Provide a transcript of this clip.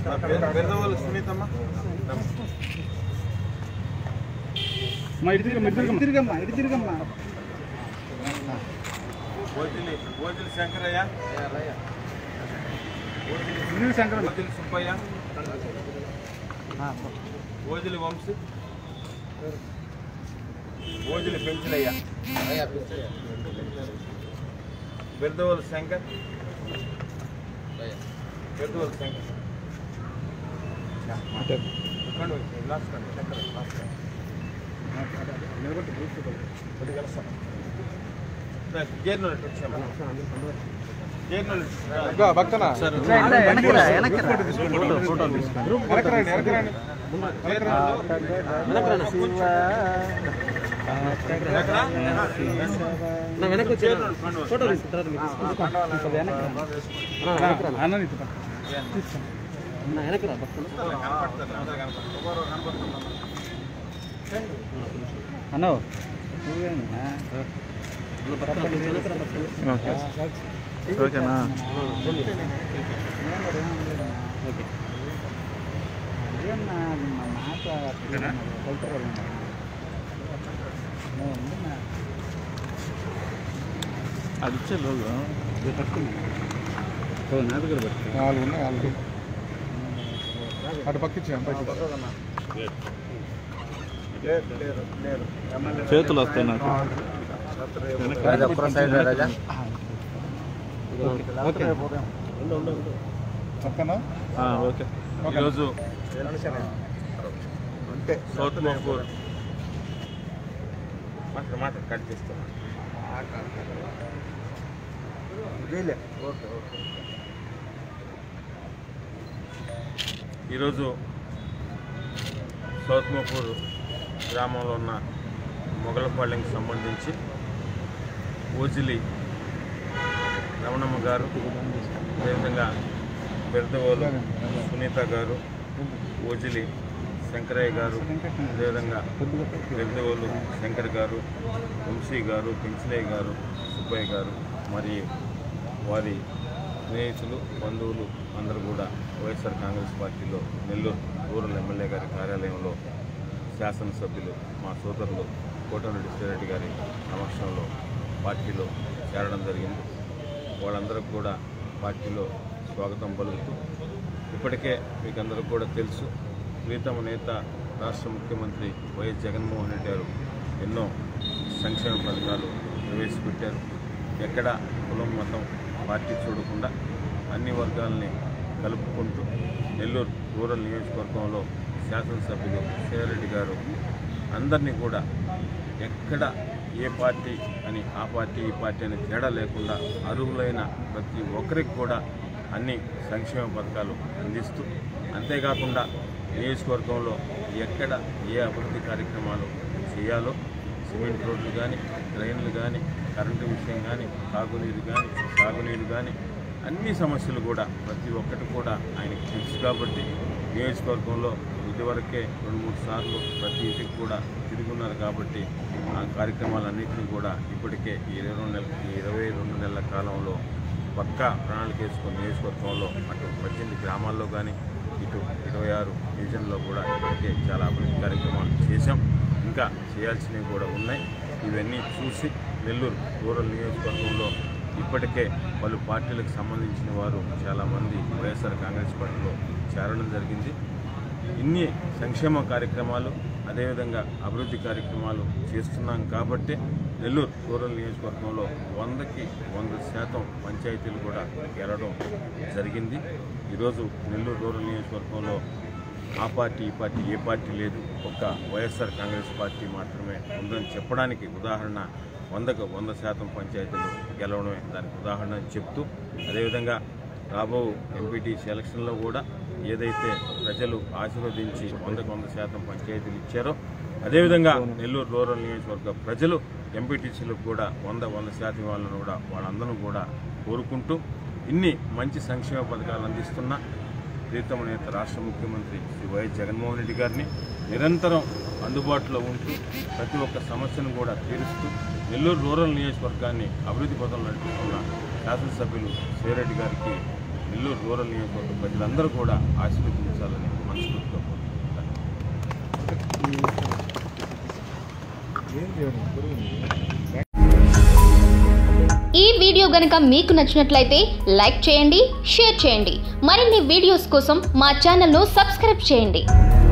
పెద్దవాళ్ళు సునీతమ్మ మా ఇటు తిరగమ్మా ఇటు తిరగమ్మా ఇటు తిరగమ్మా ఓజిలి ఓజిలి శంకరయ్య ఇటు శంకర్ ఓజిలి సుబ్బయ్య ఓజిలి వంశీ ఓజిలి పెంచులయ్య బిర్దవోలు శంకర్ బిర్దవోలు శంకర్ కండు, లాస్ట్ కండు, శంకర్, లాస్ట్ కండు. గేర్నూరు ఇటు వచ్చాము. గేర్నూరు ఇటు రా. భక్తనా వెనకరా వెనకరా వెనకరండి వెనకరండి ఎక్కడ? నా వెనక్కి వచ్చి గేర్నూరు, కండు. ఫోటో తీసుకుంటారు అన్న నీతో పట్టు. నా వెనకరా భక్తులు కనపడతారు, అందరూ కనపడతారు. ఒకరు కనపడుతున్నారు. అన్నో ఓకేనా అది ఇచ్చే లోగో నాలుగు ఉన్నాయి ఆల్రెడీ అటు పక్కించాం పైకి లేరు, లేరు, లేరు. ఎమ్మెల్యే చేతులు వస్తాయి నాకు ఓకే పక్కన ఆ, ఓకే ఈరోజు సౌత్ మహబూర్ మాట్లాడు మాట్లాడు కట్ చేస్తాను ఈరోజు సౌత్ మహబూర్ గ్రామంలో ఉన్న మొగలపాలెంకి సంబంధించి ఓజిలి రమణమ్మ గారు అదేవిధంగా బెర్దవోలు సునీత గారు ఓజిలి శంకరయ్య గారు అదేవిధంగా బెర్దవోలు శంకర్ గారు వంశీ గారు పెంచలయ్య గారు సుబ్బయ్య గారు మరియు వారి స్నేహితులు బంధువులు అందరూ కూడా వైఎస్ఆర్ కాంగ్రెస్ పార్టీలో నెల్లూరు రూరల్ ఎమ్మెల్యే గారి కార్యాలయంలో శాసనసభ్యులు మా సోదరులు కోటమిరెడ్డి శ్రీరెడ్డి గారి సమక్షంలో పార్టీలో చేరడం జరిగింది వాళ్ళందరికీ కూడా పార్టీలో స్వాగతం పలుకుతూ ఇప్పటికే మీకు అందరికి కూడా తెలుసు ప్రీతమ నేత రాష్ట్ర ముఖ్యమంత్రి వైఎస్ జగన్మోహన్ రెడ్డి గారు ఎన్నో సంక్షేమ పథకాలు ప్రవేశపెట్టారు ఎక్కడ కులం మతం పార్టీ చూడకుండా అన్ని వర్గాలని కలుపుకుంటూ నెల్లూరు రూరల్ నియోజకవర్గంలో శాసనసభ్యులు శ్రీరెడ్డి గారు అందరినీ కూడా ఎక్కడ ఏ పార్టీ అని ఆ పార్టీ ఈ పార్టీ అని తేడా లేకుండా అర్హులైన ప్రతి ఒక్కరికి కూడా అన్ని సంక్షేమ పథకాలు అందిస్తూ అంతేకాకుండా నియోజకవర్గంలో ఎక్కడ ఏ అభివృద్ధి కార్యక్రమాలు చేయాలో సిమెంట్ రోడ్లు కానీ డ్రైన్లు కానీ కరెంటు విషయం కానీ తాగునీరు కానీ సాగునీరు కానీ అన్ని సమస్యలు కూడా ప్రతి ఒక్కటి కూడా ఆయనకి తెలుసు కాబట్టి నియోజకవర్గంలో ఇదివరకే రెండు మూడు సార్లు ప్రతి ఇంటికి కూడా తిరుగున్నారు కాబట్టి ఆ కార్యక్రమాలన్నింటినీ కూడా ఇప్పటికే ఈ ఇరవై రెండు నెలల ఈ ఇరవై రెండు నెలల కాలంలో పక్కా ప్రణాళిక వేసుకుని నియోజకవర్గంలో అటు పద్దెనిమిది గ్రామాల్లో కానీ ఇటు ఇరవై ఆరు డివిజన్లో కూడా ఇప్పటికే చాలా అభివృద్ధి కార్యక్రమాలు చేశాం ఇంకా చేయాల్సినవి కూడా ఉన్నాయి ఇవన్నీ చూసి నెల్లూరు రూరల్ నియోజకవర్గంలో ఇప్పటికే పలు పార్టీలకు సంబంధించిన వారు చాలామంది వైఎస్ఆర్ కాంగ్రెస్ పార్టీలో చేరడం జరిగింది ఇన్ని సంక్షేమ కార్యక్రమాలు అదేవిధంగా అభివృద్ధి కార్యక్రమాలు చేస్తున్నాం కాబట్టి నెల్లూరు రూరల్ నియోజకవర్గంలో వందకి వంద శాతం పంచాయతీలు కూడా గెలవడం జరిగింది ఈరోజు నెల్లూరు రూరల్ నియోజకవర్గంలో ఆ పార్టీ ఈ పార్టీ ఏ పార్టీ లేదు ఒక్క వైఎస్ఆర్ కాంగ్రెస్ పార్టీ మాత్రమే ఉందని చెప్పడానికి ఉదాహరణ వందకు వంద శాతం పంచాయతీలు గెలవడమే దానికి ఉదాహరణ అని చెప్తూ అదేవిధంగా రాబో ఎంపీటీసీ ఎలక్షన్లో కూడా ఏదైతే ప్రజలు ఆశీర్వదించి వందకు వంద శాతం పంచాయతీలు ఇచ్చారో అదేవిధంగా నెల్లూరు రూరల్ నియోజకవర్గ ప్రజలు ఎంపీటీసీలకు కూడా వంద వంద శాతం వాళ్ళను కూడా వాళ్ళందరూ కూడా కోరుకుంటూ ఇన్ని మంచి సంక్షేమ పథకాలు అందిస్తున్న ప్రీతమ నేత రాష్ట్ర ముఖ్యమంత్రి శ్రీ వైఎస్ జగన్మోహన్ రెడ్డి గారిని నిరంతరం అందుబాటులో ఉంటూ ప్రతి ఒక్క సమస్యను కూడా తీరుస్తూ నెల్లూరు రూరల్ నియోజకవర్గాన్ని అభివృద్ధి పథంలో నడిపిస్తున్న శాసనసభ్యులు శ్రీరెడ్డి గారికి నెల్లూరు రూరల్ నియోజకవర్గ ప్రజలందరూ కూడా ఆశీర్వదించాలని మనస్ఫూర్తిగా కోరుకుంటున్నాను ఈ వీడియో గనక మీకు నచ్చినట్లయితే లైక్ చేయండి షేర్ చేయండి మరిన్ని వీడియోస్ కోసం మా ఛానల్ను సబ్స్క్రైబ్ చేయండి